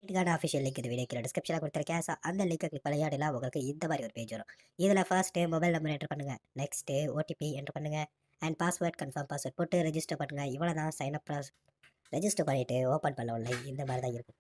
இதுக்கான official link இந்த video கீழே டிஸ்கிரிப்ஷனில் கொடுத்துருக்கேன் ஸோ அந்த லிங்கை கிளிக் பண்ணியாடிலாம் உங்களுக்கு இந்த மாதிரி ஒரு பேஜ் வரும் இதில் ஃபர்ஸ்ட்டு மொபைல் நம்பர் என்ட்ரு பண்ணுங்கள் நெக்ஸ்ட்டு ஓடிபி என்ட்ரு பண்ணுங்கள் அண்ட் பாஸ்வேர்ட் கன்ஃபார்ம் பாஸ்வேர்ட் போட்டு ரெஜிஸ்டர் பண்ணுங்கள் இவ்வளோ தான் சைன் அப் ப்ராஸ் ரெஜிஸ்டர் பண்ணிவிட்டு ஓப்பன் பண்ண உடனே இந்த மாதிரி தான் இருக்கும்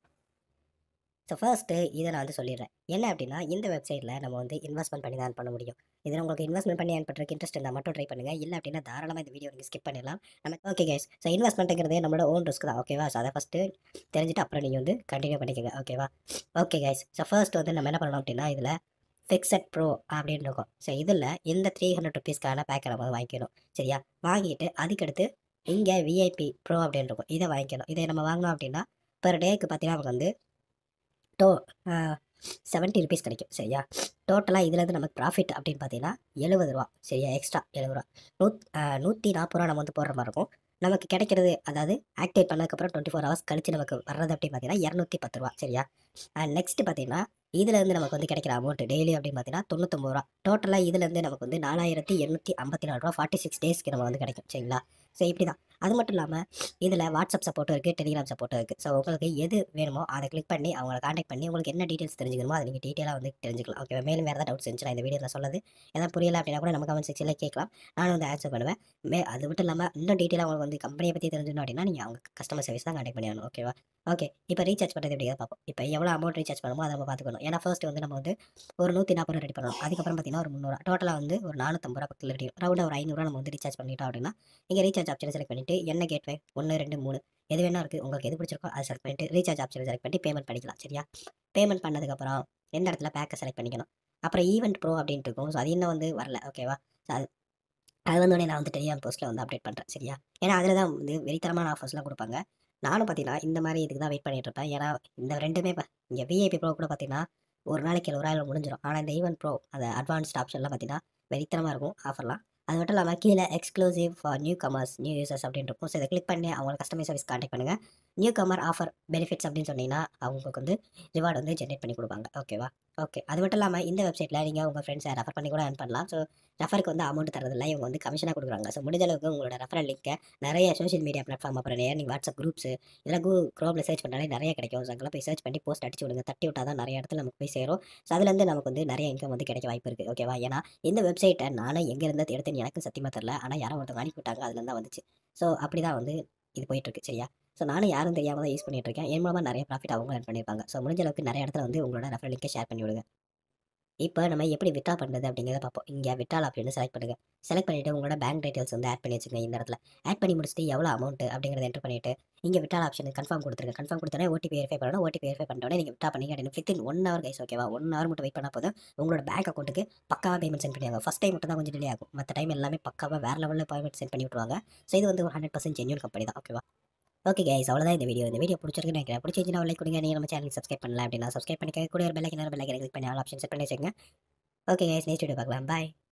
ஸோ ஃபர்ஸ்ட்டு இதை நான் வந்து சொல்லிடுறேன் என்ன அப்படின்னா இந்த வெப்சைட்டில் நம்ம வந்து இன்வெஸ்ட்மெண்ட் பண்ணி தான் பண்ண முடியும் இதில் உங்களுக்கு இன்வெஸ்ட்மெண்ட் பண்ணி ஏன் பண்ணுறதுக்கு இன்ட்ரெஸ்ட் இருந்தால் மட்டும் ட்ரை பண்ணுங்கள் இல்லை அப்படின்னா தாராளமாக இந்த வீடியோ நீங்கள் ஸ்கிப் பண்ணிடலாம் நம்ம ஓகே கைஸ் ஸோ இன்வெஸ்ட்மெண்ட்டுங்கிறது நம்மளோட ஓன் ரிஸ்க் தான் ஓகேவா ஸோ அதை ஃபஸ்ட்டு தெரிஞ்சுட்டு அப்புறம் நீங்கள் வந்து கண்டினியூ பண்ணிக்கோங்க ஓகேவா ஓகே கைஸ் ஸோ ஃபர்ஸ்ட் வந்து நம்ம என்ன பண்ணணும் அப்படின்னா இதில் ஃபிக்ஸட் ப்ரோ அப்படின்னு இருக்கும் ஸோ இதில் இந்த த்ரீ ஹண்ட்ரட் ருபீஸ்க்கான பேக்கை நம்ம வந்து வாங்கிக்கணும் சரியா வாங்கிட்டு அதுக்கடுத்து இங்கே விஐபி ப்ரோ அப்படின்னு இருக்கும் இதை வாங்கிக்கணும் இதை நம்ம வாங்கினோம் அப்படின்னா பெர் டேக்கு பார்த்தீங்கன்னா நமக்கு வந்து டோ செவன்ட்டி ருபீஸ் கிடைக்கும் சரியா டோட்டலாக இதுலேருந்து நமக்கு ப்ராஃபிட் அப்படின்னு பார்த்தீங்கன்னா எழுபது ரூபா சரியா எக்ஸ்ட்ரா எழுபது ரூபா நூத் நூற்றி நாற்பது ரூபா நம்ம வந்து போடுற மாதிரி இருக்கும் நமக்கு கிடைக்கிறது அதாவது ஆக்டிவேட் பண்ணதுக்கப்புறம் டுவெண்ட்டி ஃபோர் ஹவர்ஸ் கழிச்சு நமக்கு வர்றது அப்படின்னு பார்த்தீங்கன்னா இரநூத்தி பத்து ரூபா சரியா அண்ட் நெக்ஸ்ட் பார்த்தீங்கன்னா இதுலேருந்து நமக்கு வந்து கிடைக்கிற அமௌண்ட் டெய்லி அப்படின்னு பார்த்தீங்கன்னா தொண்ணூத்தொம்பது ரூபா டோட்டலாக இதுலேருந்து நமக்கு வந்து நாலாயிரத்தி எண்ணூற்றி ஐம்பத்தி நாலு ரூபா ஃபார்ட்டி சிக்ஸ் டேஸ்க்கு நம்ம வந்து கிடைக்கும் சரிங்களா ஸோ இப்படி தான் அது மட்டும் இல்லாமல் இதில் வாட்ஸ்அப் சப்போர்ட்டும் இருக்குது டெலிகிராம் சப்போர்ட்டும் இருக்குது ஸோ உங்களுக்கு எது வேணுமோ அதை கிளிக் பண்ணி அவங்கள காண்டாக்ட் பண்ணி உங்களுக்கு என்ன டீட்டெயில்ஸ் தெரிஞ்சுக்கணுமோ அதை நீங்கள் டீட்டெயிலாக வந்து தெரிஞ்சுக்கலாம் ஓகே மேலும் வேறு ஏதாவது டவுட்ஸ் இருந்துச்சு இந்த வீடியோவில் சொல்லது எதாவது புரியல அப்படின்னா கூட நம்ம கமெண்ட் செக்ஷனில் கேட்கலாம் நானும் வந்து ஆன்சர் பண்ணுவேன் மே அது மட்டும் இல்லாமல் இன்னும் டீட்டெயிலாக உங்களுக்கு வந்து கம்பெனியை பற்றி தெரிஞ்சுக்கணும் அப்படின்னா நீங்கள் அவங்க கஸ்டமர் சர்வீஸ் தான் காண்டாக்ட் பண்ணியாகணும் ஓகேவா ஓகே இப்போ ரீசார்ஜ் பண்ணுறது எப்படி பார்ப்போம் இப்போ எவ்வளோ அமௌண்ட் ரீசார்ஜ் பண்ணுமோ அதை நம்ம பார்த்துக்கணும் ஏன்னா ஃபர்ஸ்ட் வந்து நம்ம வந்து ஒரு நூற்றி நாற்பது ரூபா ரெடி பண்ணணும் அதுக்கப்புறம் பார்த்தீங்கன்னா ஒரு முந்நூறு டோட்டலாக வந்து ஒரு நானூற்றம்பது ரூபா பக்கத்தில் ரெடி ரவுண்டாக ஒரு ஐநூறுரூவா நம்ம வந்து ரீசார்ஜ் பண்ணிட்டோம் அப்படின்னா நீங்கள் ரீசார்ஜ் ஆப்ஷனை செலக்ட் பண்ணிவிட்டு என்ன கேட்வே ஒன்று ரெண்டு மூணு எது வேணா இருக்குது உங்களுக்கு எது பிடிச்சிருக்கோ அதை செலக்ட் பண்ணிட்டு ரீசார்ஜ் ஆப்ஷனை செலக்ட் பண்ணி பேமெண்ட் பண்ணிக்கலாம் சரியா பேமெண்ட் பண்ணதுக்கப்புறம் எந்த இடத்துல பேக்கை செலக்ட் பண்ணிக்கணும் அப்புறம் ஈவெண்ட் ப்ரோ அப்படின்ட்டு இருக்கும் ஸோ அது இன்னும் வந்து வரல ஓகேவா ஸோ அது அது வந்து உடனே நான் வந்து டெலிகிராம் போஸ்ட்டில் வந்து அப்டேட் பண்ணுறேன் சரியா ஏன்னா அதில் தான் வந்து வெறித்தரமான ஆஃபர்ஸ்லாம் கொடுப்பாங்க நானும் பார்த்தீங்கன்னா இந்த மாதிரி இதுக்கு தான் வெயிட் பண்ணிட்டு இருப்பேன் ஏன்னா இந்த ரெண்டுமே இப்போ இங்கே விஐபி ப்ரோ கூட பார்த்தீங்கன்னா ஒரு நாளைக்கு எழுபது ரூபாயில் முடிஞ்சிடும் ஆனால் இந்த ஈவெண்ட் ப்ரோ அந்த அட்வான்ஸ்ட் ஆப்ஷன்லாம் பார்த்தீங்கன்னா வெறித்தரமாக இருக்கும் ஆஃபர்லாம் அது மட்டும் இல்லாமல் கீழே exclusive for newcomers new users அப்படின்னு இருக்கும் ஸோ இதை கிளிக் பண்ணி அவங்க கஸ்டமர் சர்வீஸ் கான்டாக்ட் பண்ணுங்கள் நியூ கமர் ஆஃபர் பெனிஃபிட்ஸ் அப்படின்னு சொன்னீங்கன்னா அவங்களுக்கு வந்து ரிவார்டு வந்து ஜென்ரேட் பண்ணி கொடுப்பாங்க ஓகேவா ஓகே அது மட்டும் இல்லாமல் இந்த வெப்சைட்டில் நீங்கள் உங்கள் ஃப்ரெண்ட்ஸை ரெஃபர் பண்ணி கூட earn பண்ணலாம் ஸோ ரெஃபருக்கு வந்து அமௌண்ட் தரதில்ல இவங்க வந்து கமிஷனாக கொடுக்குறாங்க ஸோ முடிஞ்ச அளவுக்கு உங்களோட ரெஃபரல் லிங்க்கை நிறைய சோஷியல் மீடியா பிளாட்ஃபார்ம் அப்புறம் நிறைய நீங்கள் வாட்ஸ்அப் குரூப்ஸ் இதெல்லாம் கூ க்ரோமில் சர்ச் பண்ணாலே நிறைய கிடைக்கும் ஸோ அங்கெல்லாம் போய் சர்ச் பண்ணி போஸ்ட் அடிச்சு விடுங்க தட்டி விட்டால் தான் நிறைய இடத்துல நமக்கு போய் சேரும் ஸோ அதுலேருந்து நமக்கு வந்து நிறைய இன்கம் வந்து கிடைக்க வாய்ப்பு இருக்குது ஓகேவா ஏன்னா இந்த வெப்சைட்டை நானும் எங்கே இருந்து எடுத்துன்னு எனக்கு சத்தியமாக தெரில ஆனால் யாரோ ஒருத்தவங்க அனுப்பி விட்டாங்க அதுலேருந்து தான் வந்துச்சு ஸோ அப்படி தான் வந்து இது போயிட்டுருக்கு சரியா ஸோ நானும் யாரும் தெரியாமல் தான் யூஸ் பண்ணிட்டு இருக்கேன் என் மூலமாக நிறைய ப்ராஃபிட் அவங்க earn பண்ணியிருப்பாங்க ஸோ முடிஞ்ச அளவுக்கு நிறைய இடத்துல வந்து உங்களோட ரெஃபரல் லிங்கை ஷேர் பண்ணி விடுங்க இப்போ நம்ம எப்படி விட்ரா பண்ணுறது அப்படிங்கிறத பார்ப்போம் இங்கே விட்ரால் அப்படின்னு செலக்ட் பண்ணுங்கள் செலக்ட் பண்ணிவிட்டு உங்களோட பேங்க் டீட்டெயில்ஸ் வந்து ஆட் பண்ணி வச்சுங்க இந்த இடத்துல ஆட் பண்ணி முடிச்சுட்டு எவ்வளோ அமௌண்ட் அப்படிங்கிறத என்ட்ரு பண்ணிவிட்டு இங்கே விட்ரால் ஆப்ஷன் கன்ஃபார்ம் கொடுத்துருங்க கன்ஃபார்ம் கொடுத்தோன்னே ஓடிபி வெரிஃபை பண்ணணும் ஓடிபி வெரிஃபை பண்ணிட்டோன்னே நீங்கள் விட்ரா பண்ணிங்க அப்படின்னு வித்தின் ஒன் ஹவர் கைஸ் ஓகேவா ஒன் ஹவர் மட்டும் வெயிட் பண்ணால் போதும் உங்களோட பேங்க் அக்கௌண்ட்டுக்கு பக்காவாக பேமெண்ட் சென்ட் பண்ணியாங்க ஃபஸ்ட் டைம் மட்டும் தான் கொஞ்சம் டிலே ஆகும் மற்ற டைம் எல்லாமே பக்காவாக வேறு லெவலில் பேமெண்ட் சென்ட் பண்ணி விட்டுருவாங்க ஸோ இது வந்து ஒரு ஹண்ட்ரட் பர்சன்ட் ஜென்யூன் கம்பெனி தான் ஓகேவா ஓகே கைஸ் அவ்வளோதான் இந்த வீடியோ இந்த வீடியோ பிடிச்சிருக்கு நினைக்கிறேன் பிடிச்சிருந்துச்சுன்னா லைக் கொடுங்க நீங்கள் நம்ம சேனல் சப்ஸ்கிரைப் பண்ணல அப்படின்னா சப்ஸ்கிரைப் பண்ணிக்க கூட ஒரு பெல்லைக்கு நேரம் பெல்லைக்கு கிளிக் பண்ணி ஆல் ஆப்ஷன் செட் பண்ணி வச்சுக்கோங்க ஓகே கைஸ் நெக்ஸ்ட் வீடியோ பார்க்கலாம் பாய்